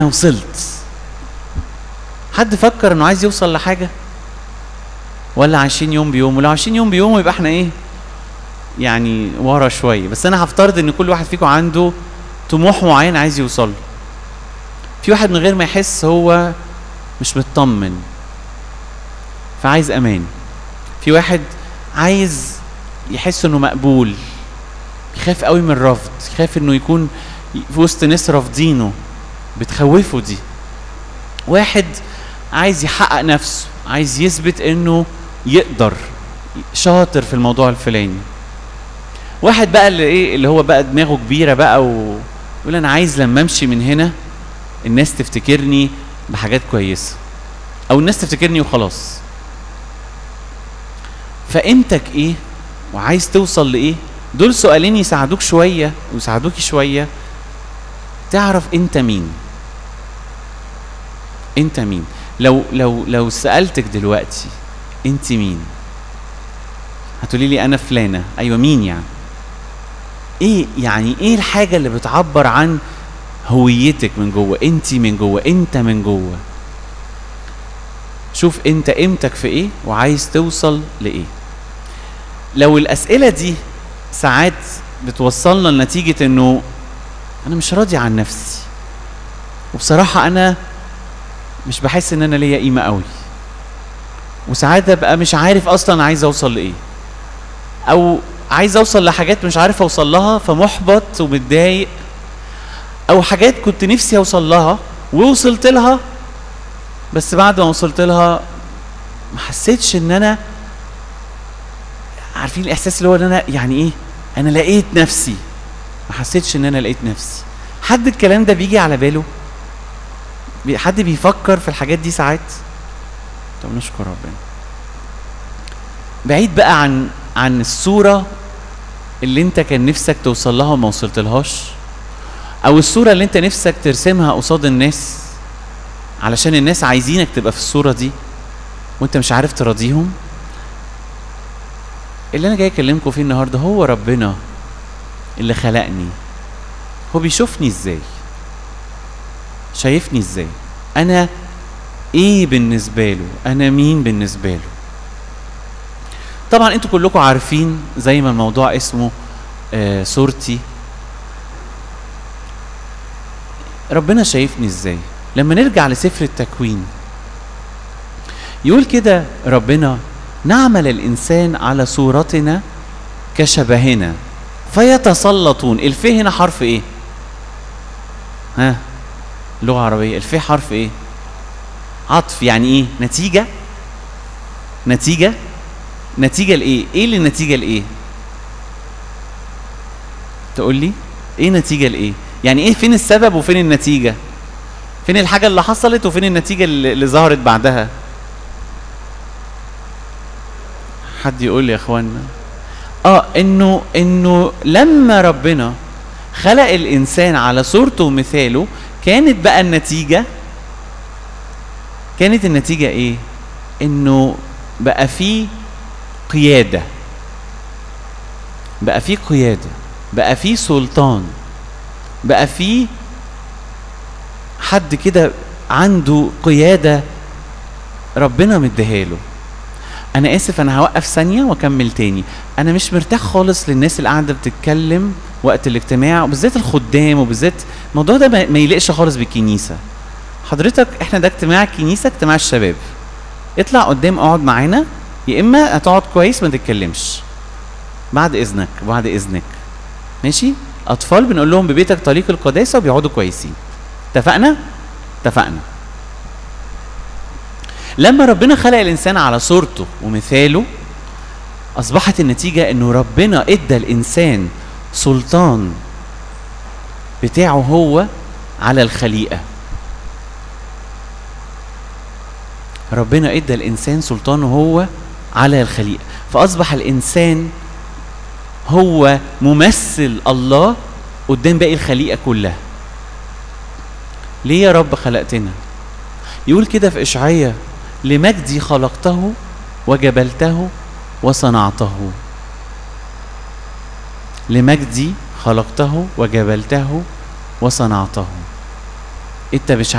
وصلت حد فكر انه عايز يوصل لحاجه ولا عايشين يوم بيوم ولو عايشين يوم بيوم يبقى احنا ايه يعني ورا شويه بس انا هفترض ان كل واحد فيكم عنده طموح معين عايز يوصل له في واحد من غير ما يحس هو مش مطمن فعايز امان في واحد عايز يحس انه مقبول يخاف قوي من الرفض يخاف انه يكون في وسط ناس رافضينه بتخوفه دي واحد عايز يحقق نفسه عايز يثبت انه يقدر شاطر في الموضوع الفلاني واحد بقى اللي ايه اللي هو بقى دماغه كبيره بقى ويقول انا عايز لما امشي من هنا الناس تفتكرني بحاجات كويسه او الناس تفتكرني وخلاص فقيمتك ايه وعايز توصل لايه دول سؤالين يساعدوك شويه ويساعدوكي شويه تعرف انت مين انت مين لو لو لو سالتك دلوقتي انت مين هتقولي لي انا فلانه ايوه مين يعني ايه يعني ايه الحاجه اللي بتعبر عن هويتك من جوه انت من جوه انت من جوه شوف انت قيمتك في ايه وعايز توصل لايه لو الاسئله دي ساعات بتوصلنا لنتيجه انه انا مش راضي عن نفسي وبصراحه انا مش بحس ان انا ليا قيمه قوي وساعات ابقى مش عارف اصلا عايز اوصل لايه او عايز اوصل لحاجات مش عارف اوصل لها فمحبط ومتضايق او حاجات كنت نفسي اوصل لها ووصلت لها بس بعد ما وصلت لها ما حسيتش ان انا عارفين الاحساس اللي هو ان انا يعني ايه انا لقيت نفسي ما حسيتش ان انا لقيت نفسي حد الكلام ده بيجي على باله بي- حد بيفكر في الحاجات دي ساعات طب نشكر ربنا بعيد بقى عن عن الصورة اللي انت كان نفسك توصل لها وما وصلت لهاش او الصورة اللي انت نفسك ترسمها قصاد الناس علشان الناس عايزينك تبقى في الصورة دي وانت مش عارف تراضيهم اللي انا جاي اكلمكم فيه النهارده هو ربنا اللي خلقني هو بيشوفني ازاي شايفني ازاي انا ايه بالنسبه له انا مين بالنسبه له طبعا انتوا كلكم عارفين زي ما الموضوع اسمه آه صورتي ربنا شايفني ازاي لما نرجع لسفر التكوين يقول كده ربنا نعمل الانسان على صورتنا كشبهنا فيتسلطون الف هنا حرف ايه ها لغه عربيه الف حرف ايه عطف يعني ايه نتيجه نتيجه نتيجه لايه ايه اللي نتيجه لايه تقول لي ايه نتيجه لايه يعني ايه فين السبب وفين النتيجه فين الحاجه اللي حصلت وفين النتيجه اللي اللي ظهرت بعدها حد يقول لي يا اخوانا اه انه انه لما ربنا خلق الانسان على صورته ومثاله كانت بقى النتيجه كانت النتيجه ايه انه بقى في قياده بقى في قياده بقى في سلطان بقى في حد كده عنده قياده ربنا مديها له انا اسف انا هوقف ثانيه واكمل تاني انا مش مرتاح خالص للناس اللي قاعده بتتكلم وقت الاجتماع وبالذات الخدام وبالذات الموضوع ده ما ما يليقش خالص بالكنيسه حضرتك احنا ده اجتماع الكنيسه اجتماع الشباب اطلع قدام اقعد معانا يا اما هتقعد كويس ما تتكلمش بعد اذنك بعد اذنك ماشي اطفال بنقول لهم ببيتك طريق القداسه وبيقعدوا كويسين اتفقنا اتفقنا لما ربنا خلق الانسان على صورته ومثاله اصبحت النتيجه انه ربنا ادى الانسان سلطان بتاعه هو على الخليقه ربنا ادى الانسان سلطانه هو على الخليقه فاصبح الانسان هو ممثل الله قدام باقي الخليقه كلها ليه يا رب خلقتنا يقول كده في اشعياء لمجدي خلقته وجبلته وصنعته لمجدي خلقته وجبلته وصنعته انت مش